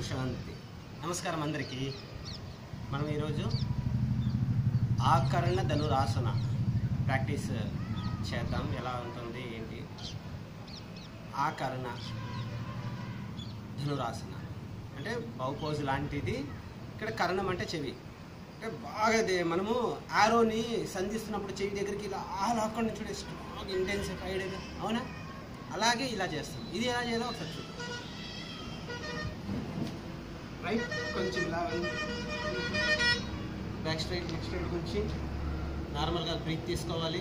శాంతి నమస్కారం అందరికీ మనం ఈరోజు ఆకరణ ధనురాసన ప్రాక్టీస్ చేద్దాం ఎలా ఉంటుంది ఏంటి ఆకరణ ధనురాసన అంటే బౌపోజ్ లాంటిది ఇక్కడ కరణం అంటే చెవి అంటే బాగా దే- మనము ఆరోని సంధిస్తున్నప్పుడు చెవి దగ్గరికి ఇలా ఆ లాక్కుండా చూడే స్ట్రాంగ్ ఇంటెన్సిఫైడ్ అవునా అలాగే ఇలా చేస్తాం ఇది ఎలా చేయాలో ఒకసారి చూద్దాం రైట్ కొంచెం ఇలా బ్యాక్ స్ట్రైట్ నెక్ స్ట్రైట్ గురించి నార్మల్గా బ్రీత్ తీసుకోవాలి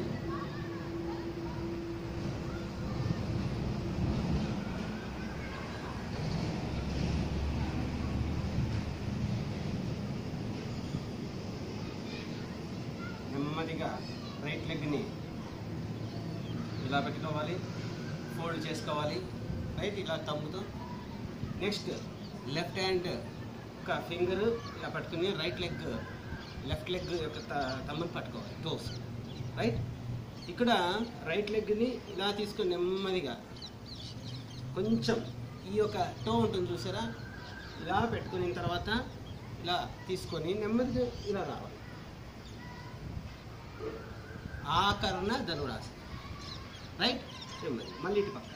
నెమ్మదిగా రైట్ లెగ్ని ఇలా పెట్టుకోవాలి ఫోల్డ్ చేసుకోవాలి రైట్ ఇలా తమ్ముతూ నెక్స్ట్ లెఫ్ట్ హ్యాండ్ ఒక ఫింగర్ ఇలా పట్టుకుని రైట్ లెగ్ లెఫ్ట్ లెగ్ యొక్క త- తమ్ముని పట్టుకోవాలి టోస్ రైట్ ఇక్కడ రైట్ లెగ్ని ఇలా తీసుకొని నెమ్మదిగా కొంచెం ఈ యొక్క టో ఉంటుంది చూసారా ఇలా పెట్టుకున్న తర్వాత ఇలా తీసుకొని నెమ్మదిగా ఇలా రావాలి ఆకరణ ధనురాసన రైట్ నెమ్మది మళ్ళీ ఇటు పక్క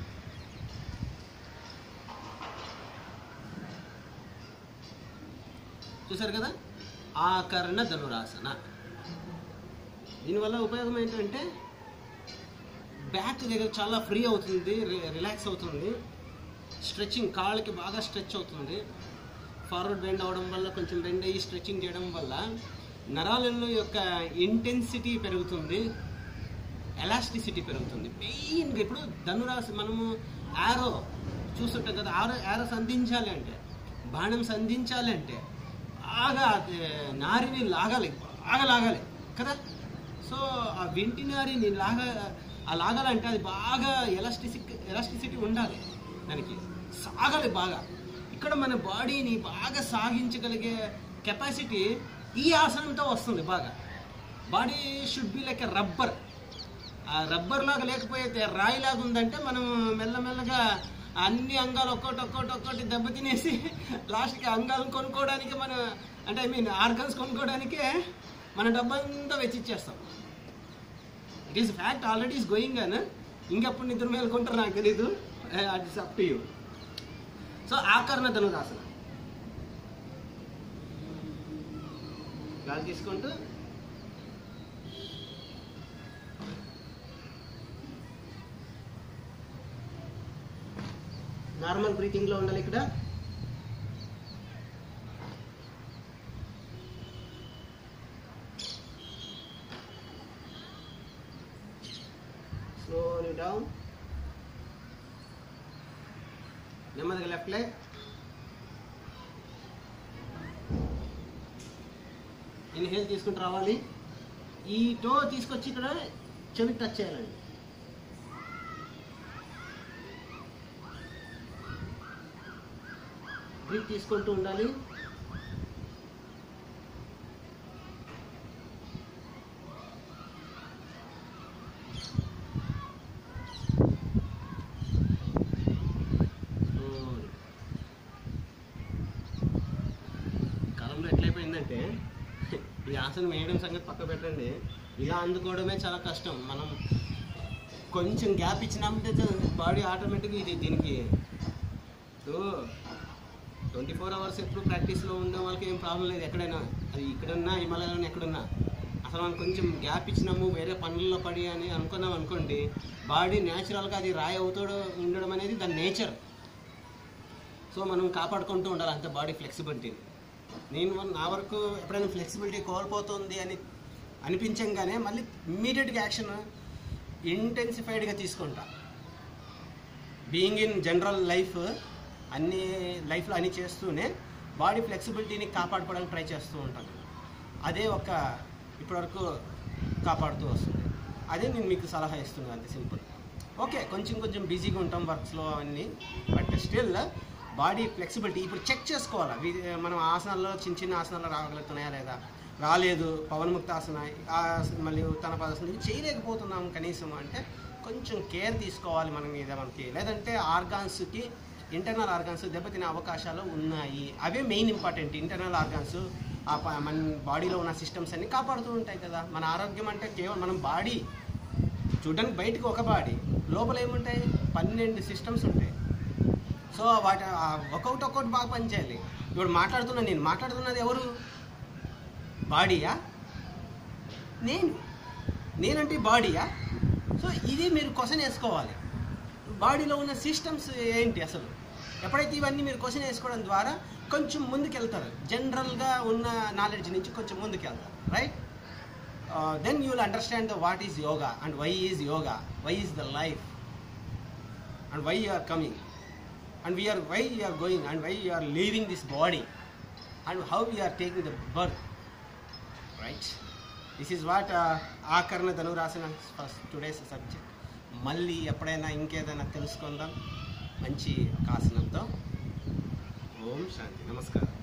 చూసారు కదా ఆకరణ ధనురాసన దీనివల్ల ఉపయోగం ఏంటంటే బ్యాక్ దగ్గర చాలా ఫ్రీ అవుతుంది రి- రిలాక్స్ అవుతుంది స్ట్రెచ్చింగ్ కాళ్ళకి బాగా స్ట్రెచ్ అవుతుంది ఫార్వర్డ్ బెండ్ అవడం వల్ల కొంచెం బెండ్ అయ్యి స్ట్రెచ్చింగ్ చేయడం వల్ల నరాలలో యొక్క ఇంటెన్సిటీ పెరుగుతుంది ఎలాస్టిసిటీ పెరుగుతుంది మెయిన్గా ఇప్పుడు ధనురాశి మనము యారో చూస్తుంటాం కదా ఆరో యారో సంధించాలి అంటే బాణం సంధించాలి అంటే బాగా అది నారిని లాగాలి బాగా లాగాలి కదా సో ఆ వెంటి నారిని లాగా ఆ లాగాలంటే అది బాగా ఎలాస్టిసి ఎలాస్టిసిటీ ఉండాలి దానికి సాగాలి బాగా ఇక్కడ మన బాడీని బాగా సాగించగలిగే కెపాసిటీ ఈ ఆసనంతో వస్తుంది బాగా body should be like a rubber ఆ రబ్బర్ లాగా లేకపోతే రాయి లాగా ఉందంటే మనం మెల్లమెల్లగా అన్ని అంగాలు ఒక్కోటి ఒక్కోటి ఒక్కోటి దెబ్బతినేసి లాస్ట్కి అంగాలను కొనుక్కోవడానికి మన అంటే ఐ మీన్ ఆర్గన్స్ కొనుక్కోవడానికే మన డబ్బంతా వెచ్చిచ్చేస్తాం it is fact already is going అని ఇంకెప్పుడు నిద్ర మేలుకుంటారు నాకు తెలీదు అది up to you so Akarna Dhanurasana గాలి తీసుకుంటూ నార్మల్ బ్రీతింగ్ లో ఉండాలి ఇక్కడ స్లోలీ డౌన్ నెమ్మదిగా లెఫ్ట్ లెగ్ ఇన్హేల్ తీసుకుంటూ రావాలి ఈ టో తీసుకొచ్చి ఇక్కడ చెవికి టచ్ చేయాలండి బ్రీత్ తీసుకుంటూ ఉండాలి Slowly. కాలంలో ఎట్లయిపోయిందంటే ఈ ఆసనం వేయడం సంగతి పక్క పెట్టండి ఇలా అందుకోవడమే చాలా కష్టం మనం కొంచెం గ్యాప్ ఇచ్చినామంటే బాడీ ఆటోమేటిక్గా ఇది దీనికి ట్వంటీ ఫోర్ అవర్స్ ఎప్పుడు ప్రాక్టీస్లో ఉండే వాళ్ళకి ఏం ప్రాబ్లం లేదు ఎక్కడైనా అది ఇక్కడున్నా హిమాలయాలో ఎక్కడున్నా అసలు మనం కొంచెం గ్యాప్ ఇచ్చినాము వేరే పనుల్లో పడి అని అనుకున్నాం అనుకోండి బాడీ న్యాచురల్గా అది రాయి అవుతాడు ఉండడం అనేది దాని నేచర్ సో మనం కాపాడుకుంటూ ఉండాలి అంత బాడీ ఫ్లెక్సిబిలిటీని నేను వన్- నా వరకు ఎప్పుడైనా ఫ్లెక్సిబిలిటీ కోల్పోతుంది అని అనిపించంగానే మళ్ళీ ఇమ్మీడియట్గా యాక్షన్ ఇంటెన్సిఫైడ్గా తీసుకుంటా బీయింగ్ ఇన్ జనరల్ లైఫ్ అన్ని లైఫ్లో అన్ని చేస్తూనే బాడీ ఫ్లెక్సిబిలిటీని కాపాడుకోవడానికి ట్రై చేస్తూ ఉంటాను అదే ఒక ఇప్పటివరకు కాపాడుతూ వస్తుంది అదే నేను మీకు సలహా ఇస్తున్నాను అంతే సింపుల్ ఓకే కొంచెం కొంచెం బిజీగా ఉంటాం వర్క్స్లో అవన్నీ బట్ స్టిల్ బాడీ ఫ్లెక్సిబిలిటీ ఇప్పుడు చెక్ చేసుకోవాలి వి- మనం ఆసనాల్లో చిన్న చిన్న ఆసనాలు రాగలుగుతున్నాయా లేదా రాలేదు పవన్ముక్తాసన ఆ మళ్ళీ తన పదాసనం ఇవి చేయలేకపోతున్నాం కనీసం అంటే కొంచెం కేర్ తీసుకోవాలి మన మీద మనకి లేదంటే ఆర్గాన్స్కి ఇంటర్నల్ ఆర్గాన్స్ దెబ్బతినే అవకాశాలు ఉన్నాయి అవే మెయిన్ ఇంపార్టెంట్ ఇంటర్నల్ ఆర్గాన్స్ ఆ ప- మన బాడీలో ఉన్న సిస్టమ్స్ అన్ని కాపాడుతూ ఉంటాయి కదా మన ఆరోగ్యం అంటే కేవలం మనం బాడీ చూడడానికి బయటకు ఒక బాడీ లోపల ఏముంటాయి పన్నెండు సిస్టమ్స్ ఉంటాయి సో వాటి ఆ ఒక్కొక్కటి ఒక్కొక్కటి బాగా పనిచేయాలి ఇప్పుడు మాట్లాడుతున్నా నేను మాట్లాడుతున్నది ఎవరు బాడీయా నేను నేనంటే బాడీయా సో ఇది మీరు క్వశ్చన్ వేసుకోవాలి బాడీలో ఉన్న సిస్టమ్స్ ఏంటి అసలు ఎప్పుడైతే ఇవన్నీ మీరు క్వశ్చన్ వేసుకోవడం ద్వారా కొంచెం ముందుకెళ్తారు జనరల్గా ఉన్న నాలెడ్జ్ నుంచి కొంచెం ముందుకెళ్తారు right then you will understand the what is yoga and why is yoga why is the life and why you are coming and where why you are going and why you are leaving this body and how you are taking the birth right this is what Akarna Dhanurasana first today's subject మళ్ళీ ఎప్పుడైనా ఇంకేదైనా తెలుసుకుందాం మంచి ఒక ఆసనంతో ఓం శాంతి నమస్కారం